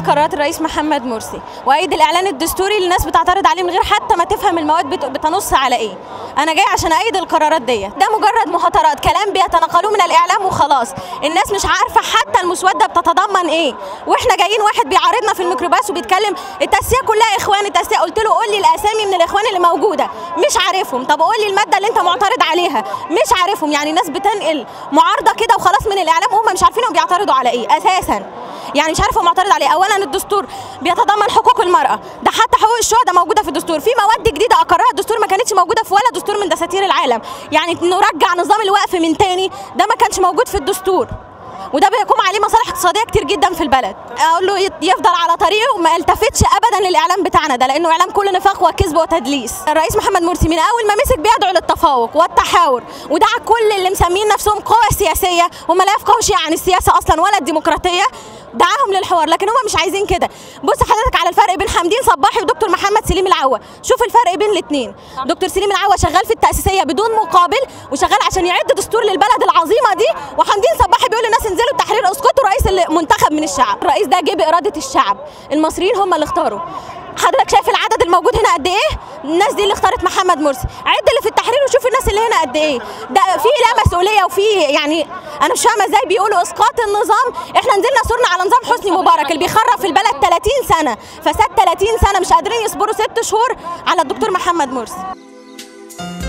أيد قرارات الرئيس محمد مرسي وأيد الإعلان الدستوري اللي الناس بتعترض عليه من غير حتى ما تفهم المواد بت- بتنص على إيه أنا جاي عشان أيد القرارات دي ده مجرد مهاترات كلام بيتنقلوه من الإعلام وخلاص الناس مش عارفة حتى المسودة بتتضمن إيه وإحنا جايين واحد بيعارضنا في الميكروباص وبيتكلم التسية كلها إخوان التسية قلت له قول لي الأسامي من الإخوان اللي موجودة مش عارفهم طب قول لي المادة اللي أنت معترض عليها مش عارفهم يعني الناس بتنقل معارضة كده وخلاص من الإعلام وهم مش عارفين هم بيعترضوا على إيه أساسا يعني مش عارفه معترض عليه اولا الدستور بيتضمن حقوق المراه ده حتى حقوق الشهداء موجوده في الدستور في مواد جديده اقرها الدستور ما كانتش موجوده في ولا دستور من دساتير العالم يعني نرجع نظام الوقف من تاني ده ما كانش موجود في الدستور وده بيقوم عليه مصالح اقتصاديه كتير جدا في البلد اقول له يت- يفضل على طريقه وما يلتفتش ابدا للاعلام بتاعنا ده لانه اعلام كله نفاق وكذب وتدليس الرئيس محمد مرسي من اول ما مسك بيدعو للتفاوق والتحاور ودعا كل اللي مسمين نفسهم قوى سياسيه هم لا يفقهوا شيء عن السياسه اصلا ولا الديمقراطيه دعاهم للحوار لكن هم مش عايزين كده بص حضرتك على الفرق بين حمدين صباحي ودكتور محمد سليم العوا شوف الفرق بين الاثنين دكتور سليم العوا شغال في التاسيسيه بدون مقابل وشغال عشان يعد دستور للبلد العظيمه دي وحمدين صباحي بيقول للناس انزلوا التحرير اسقطوا رئيس اللي منتخب من الشعب الرئيس ده جه باراده الشعب المصريين هم اللي اختاروا حضرتك شايف العدد الموجود هنا قد ايه الناس دي اللي اختارت محمد مرسي عد اللي في التحرير وشوف الناس اللي هنا قد ايه ده في لا مسؤوليه وفي يعني انا مش فاهمه ازاي بيقولوا اسقاط النظام احنا نزلنا صرنا على نظام حسني مبارك اللي بيخرب في البلد 30 سنه فساد 30 سنه مش قادرين يصبروا ست شهور على الدكتور محمد مرسي